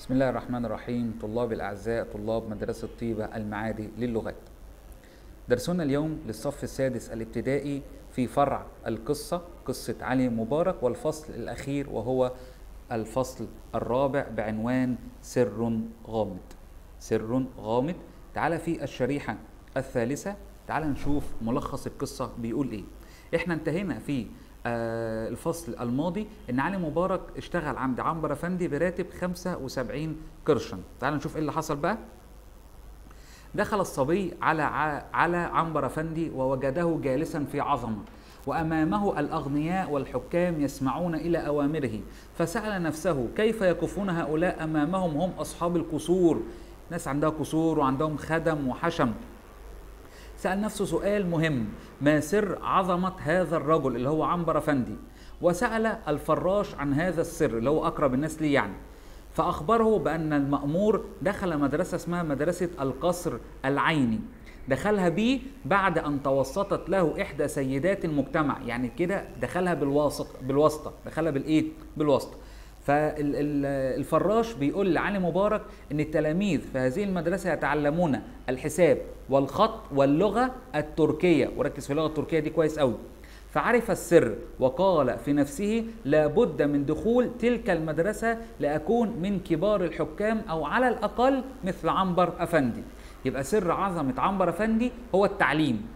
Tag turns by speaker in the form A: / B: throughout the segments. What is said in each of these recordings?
A: بسم الله الرحمن الرحيم طلاب الأعزاء طلاب مدرسة طيبة المعادي للغات درسنا اليوم للصف السادس الابتدائي في فرع القصة قصة علي مبارك والفصل الأخير وهو الفصل الرابع بعنوان سر غامض سر غامض تعال في الشريحة الثالثة تعال نشوف ملخص القصة بيقول ايه احنا انتهينا في آه الفصل الماضي ان علي مبارك اشتغل عند عنبر افندي براتب 75 قرشا تعال نشوف ايه اللي حصل بقى دخل الصبي على على عنبر افندي ووجده جالسا في عظمه وامامه الاغنياء والحكام يسمعون الى اوامره فسال نفسه كيف يكفون هؤلاء امامهم هم اصحاب القصور ناس عندها قصور وعندهم خدم وحشم سأل نفسه سؤال مهم ما سر عظمة هذا الرجل اللي هو عنبر أفندي وسأل الفراش عن هذا السر اللي هو أقرب الناس ليه يعني فأخبره بأن المأمور دخل مدرسة اسمها مدرسة القصر العيني دخلها بيه بعد أن توسطت له إحدى سيدات المجتمع يعني كده دخلها بالواسط بالواسطة دخلها بالإيه؟ بالواسطة فالفراش بيقول لعلي مبارك ان التلاميذ في هذه المدرسه يتعلمون الحساب والخط واللغه التركيه وركز في اللغه التركيه دي كويس قوي فعرف السر وقال في نفسه لابد من دخول تلك المدرسه لاكون من كبار الحكام او على الاقل مثل عنبر افندي يبقى سر عظمه عنبر افندي هو التعليم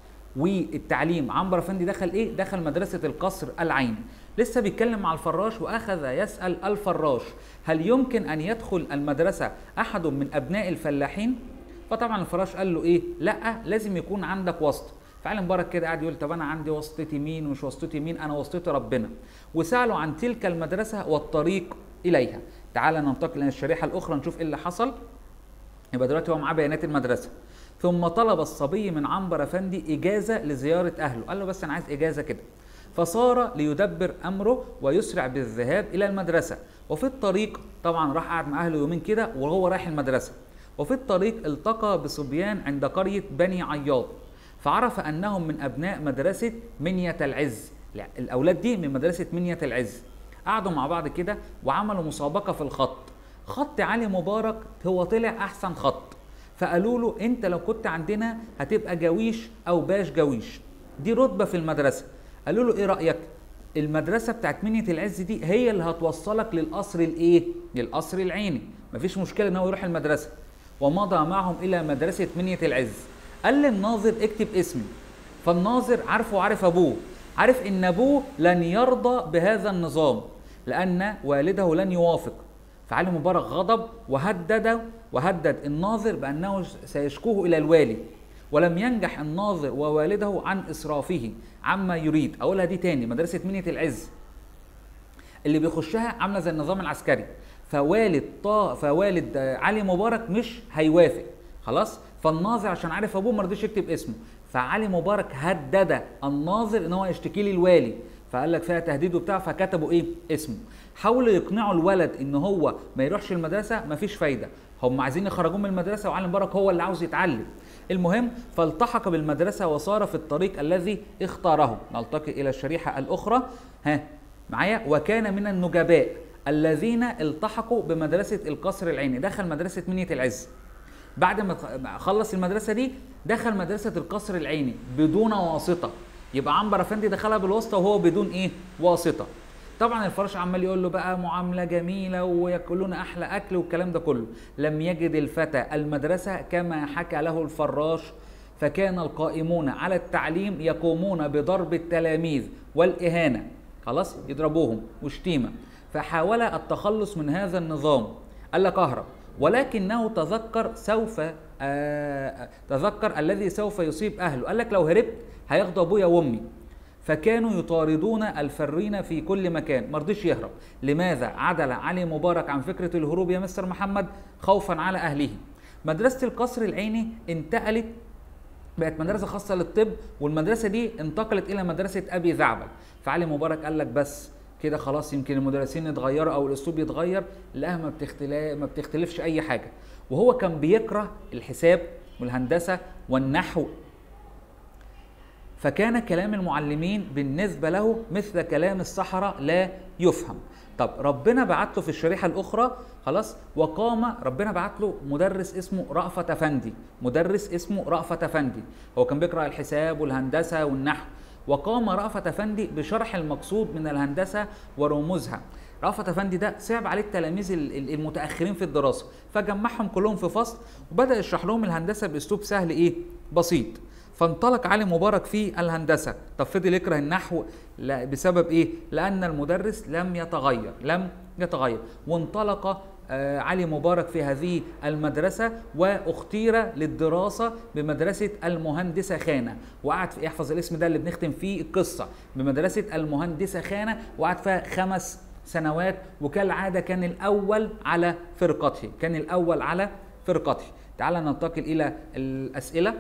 A: والتعليم عنبر افندي دخل ايه دخل مدرسه القصر العيني لسه بيتكلم مع الفراش واخذ يسال الفراش هل يمكن ان يدخل المدرسه احد من ابناء الفلاحين فطبعا الفراش قال له ايه لا لازم يكون عندك واسطه فعلي مبارك كده قاعد يقول طب انا عندي واسطتي مين ومش واسطتي مين انا واسطتي ربنا وسالوا عن تلك المدرسه والطريق اليها تعال ننتقل الى الشريحه الاخرى نشوف ايه اللي حصل يبقى دلوقتي هو معاه بيانات المدرسه ثم طلب الصبي من عنبر افندي اجازه لزياره اهله قال له بس انا عايز اجازه كده فصار ليدبر امره ويسرع بالذهاب الى المدرسه وفي الطريق طبعا راح قعد مع اهله يومين كده وهو رايح المدرسه وفي الطريق التقى بصبيان عند قريه بني عياط فعرف انهم من ابناء مدرسه منيه العز الاولاد دي من مدرسه منيه العز قعدوا مع بعض كده وعملوا مسابقه في الخط خط علي مبارك هو طلع احسن خط فقالوا له انت لو كنت عندنا هتبقى جويش او باش جويش دي رتبه في المدرسه قالوا له ايه رايك المدرسه بتاعت منيه العز دي هي اللي هتوصلك للقصر الايه للقصر العيني مفيش مشكله ان هو يروح المدرسه ومضى معهم الى مدرسه منيه العز قال للناظر اكتب اسمي فالناظر عارفه وعارف ابوه عارف ان ابوه لن يرضى بهذا النظام لان والده لن يوافق فعلي مبارك غضب وهدد وهدد الناظر بانه سيشكوه الى الوالي ولم ينجح الناظر ووالده عن اسرافه عما يريد اقولها دي تاني مدرسه منيه العز اللي بيخشها عامله زي النظام العسكري فوالد طا فوالد علي مبارك مش هيوافق خلاص فالناظر عشان عارف ابوه ما رضيش يكتب اسمه فعلي مبارك هدد الناظر ان هو يشتكي لي الوالي فقال لك فيها تهديد وبتاع فكتبوا ايه اسمه حاولوا يقنعوا الولد ان هو ما يروحش المدرسه مفيش فايده هم عايزين يخرجوه من المدرسه وعلي مبارك هو اللي عاوز يتعلم المهم فالتحق بالمدرسة وصار في الطريق الذي اختاره نلتقي إلى الشريحة الأخرى ها معايا وكان من النجباء الذين التحقوا بمدرسة القصر العيني دخل مدرسة منية العز بعد ما خلص المدرسة دي دخل مدرسة القصر العيني بدون واسطة يبقى عنبر أفندي دخلها بالواسطة وهو بدون إيه واسطة طبعا الفراش عمال يقول له بقى معامله جميله وياكلون احلى اكل والكلام ده كله لم يجد الفتى المدرسه كما حكى له الفراش فكان القائمون على التعليم يقومون بضرب التلاميذ والاهانه خلاص يضربوهم وشتيمه فحاول التخلص من هذا النظام قال لك اهرب ولكنه تذكر سوف آه تذكر الذي سوف يصيب اهله قال لك لو هربت هياخدوا ابويا وامي فكانوا يطاردون الفرين في كل مكان ما رضيش يهرب لماذا عدل علي مبارك عن فكرة الهروب يا مستر محمد خوفا على أهله مدرسة القصر العيني انتقلت بقت مدرسة خاصة للطب والمدرسة دي انتقلت إلى مدرسة أبي ذعبل فعلي مبارك قال لك بس كده خلاص يمكن المدرسين يتغيروا او الاسلوب يتغير لا ما بتختلف ما بتختلفش اي حاجه وهو كان بيكره الحساب والهندسه والنحو فكان كلام المعلمين بالنسبة له مثل كلام السحرة لا يفهم طب ربنا بعت له في الشريحة الأخرى خلاص وقام ربنا بعت له مدرس اسمه رأفت أفندي مدرس اسمه رأفت أفندي هو كان بيقرأ الحساب والهندسة والنحو وقام رأفت أفندي بشرح المقصود من الهندسة ورموزها رأفت أفندي ده صعب عليه التلاميذ المتأخرين في الدراسة فجمعهم كلهم في فصل وبدأ يشرح لهم الهندسة بأسلوب سهل إيه بسيط فانطلق علي مبارك في الهندسه طب فضل يكره النحو لا بسبب ايه لان المدرس لم يتغير لم يتغير وانطلق آه علي مبارك في هذه المدرسة واختير للدراسة بمدرسة المهندسة خانة وقعد في احفظ الاسم ده اللي بنختم فيه القصة بمدرسة المهندسة خانة وقعد فيها خمس سنوات وكالعادة كان الأول على فرقته كان الأول على فرقته تعال ننتقل إلى الأسئلة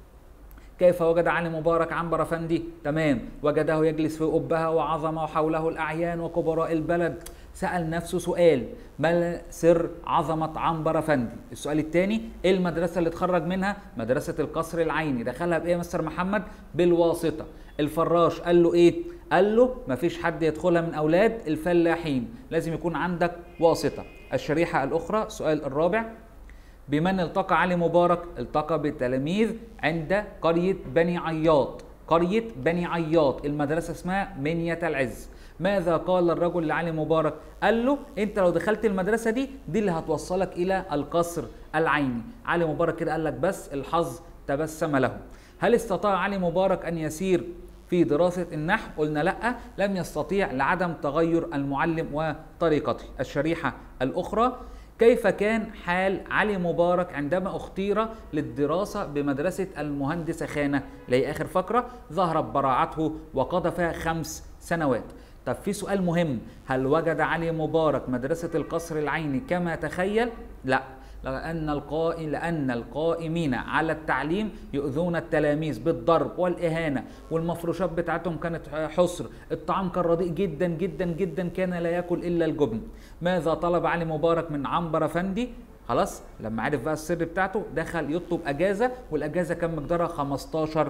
A: كيف وجد علي مبارك عنبر افندي تمام وجده يجلس في قبها وعظم وحوله الاعيان وكبراء البلد سال نفسه سؤال ما سر عظمه عنبر افندي السؤال الثاني ايه المدرسه اللي اتخرج منها مدرسه القصر العيني دخلها بايه يا مستر محمد بالواسطه الفراش قال له ايه قال له مفيش حد يدخلها من اولاد الفلاحين لازم يكون عندك واسطه الشريحه الاخرى السؤال الرابع بمن التقى علي مبارك التقى بالتلاميذ عند قرية بني عياط قرية بني عياط المدرسة اسمها منية العز ماذا قال الرجل لعلي مبارك قال له انت لو دخلت المدرسة دي دي اللي هتوصلك الى القصر العيني علي مبارك كده قال لك بس الحظ تبسم له هل استطاع علي مبارك ان يسير في دراسة النحو قلنا لا لم يستطيع لعدم تغير المعلم وطريقته الشريحة الأخرى كيف كان حال علي مبارك عندما اختير للدراسة بمدرسة المهندسة خانة اللي آخر فقرة ظهرت براعته وقضى فيها خمس سنوات طب في سؤال مهم هل وجد علي مبارك مدرسة القصر العيني كما تخيل؟ لا لأن القائم لأن القائمين على التعليم يؤذون التلاميذ بالضرب والإهانة والمفروشات بتاعتهم كانت حصر الطعام كان رديء جدا جدا جدا كان لا يأكل إلا الجبن ماذا طلب علي مبارك من عنبر أفندي خلاص لما عرف بقى السر بتاعته دخل يطلب أجازة والأجازة كان مقدارها 15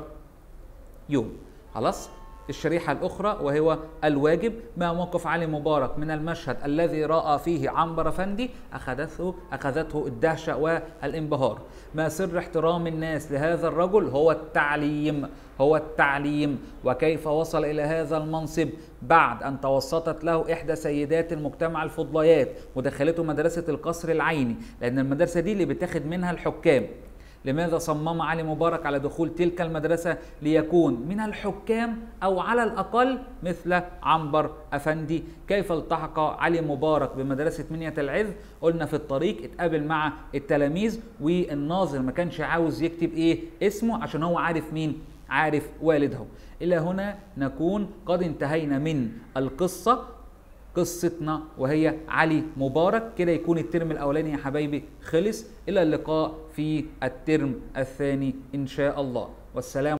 A: يوم خلاص الشريحة الأخرى وهو الواجب ما موقف علي مبارك من المشهد الذي رأى فيه عنبر فندي أخذته أخذته الدهشة والانبهار ما سر احترام الناس لهذا الرجل هو التعليم هو التعليم وكيف وصل إلى هذا المنصب بعد أن توسطت له إحدى سيدات المجتمع الفضليات ودخلته مدرسة القصر العيني لأن المدرسة دي اللي بتاخد منها الحكام لماذا صمم علي مبارك على دخول تلك المدرسة ليكون من الحكام أو على الأقل مثل عنبر أفندي كيف التحق علي مبارك بمدرسة منية العز قلنا في الطريق اتقابل مع التلاميذ والناظر ما كانش عاوز يكتب ايه اسمه عشان هو عارف مين عارف والده إلى هنا نكون قد انتهينا من القصة قصتنا وهي علي مبارك كده يكون الترم الاولاني يا حبايبي خلص الى اللقاء في الترم الثاني ان شاء الله والسلام